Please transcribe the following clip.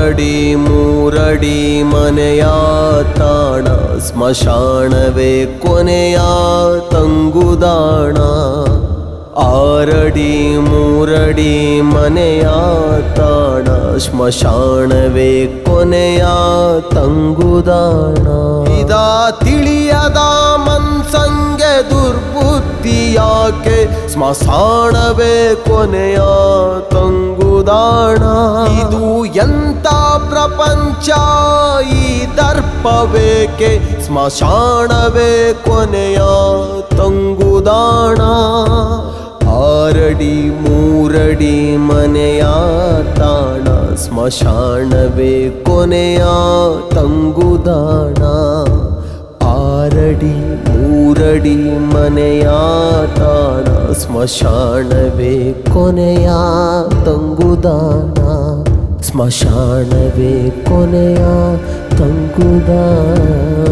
ಆರಡಿ ಮೂರಡಿ ಮನೆಯ ತಾಣ ಸ್ಮಶಾನವೇ ಕೊನೆಯ ತಂಗುದಾಣ ಆರಡಿ ಮೂರಡಿ ಮನೆಯ ತಾಣ ಸ್ಮಶಾನವೇ ಕೊನೆಯ ತಂಗುದಾಣ ಇದ ತಿಳಿಯದ ಮನ್ಸಂಗೆ ದುರ್ಬುದ್ಧಿ ಯಾಕೆ ಸ್ಮಶಾನವೇ ಕೊನೆಯ ತಂಗುದಾಣ ಇದು ಎಂತ ಪ್ರಪಂಚ ಈ ದರ್ಪವೇಕೆ ಸ್ಮಶಾನವೇ ಕೊನೆಯ ತಂಗುದಾಣ ಆರಡಿ ಮೂರಡಿ ಮನೆಯ ತಾಣ ಸ್ಮಶಾನವೇ ಕೊನೆಯ ತಂಗುದಾಣ ಆರಡಿ ಮೂರಡಿ ಮನೆಯ ತಾಣ ಸ್ಮಶಾನವೇ ಕೊನೆಯ ತಂಗುದಾಣ ಸ್ಮಶಾನವೇ ಕೊನೆಯ ತಂಗುದಾಣ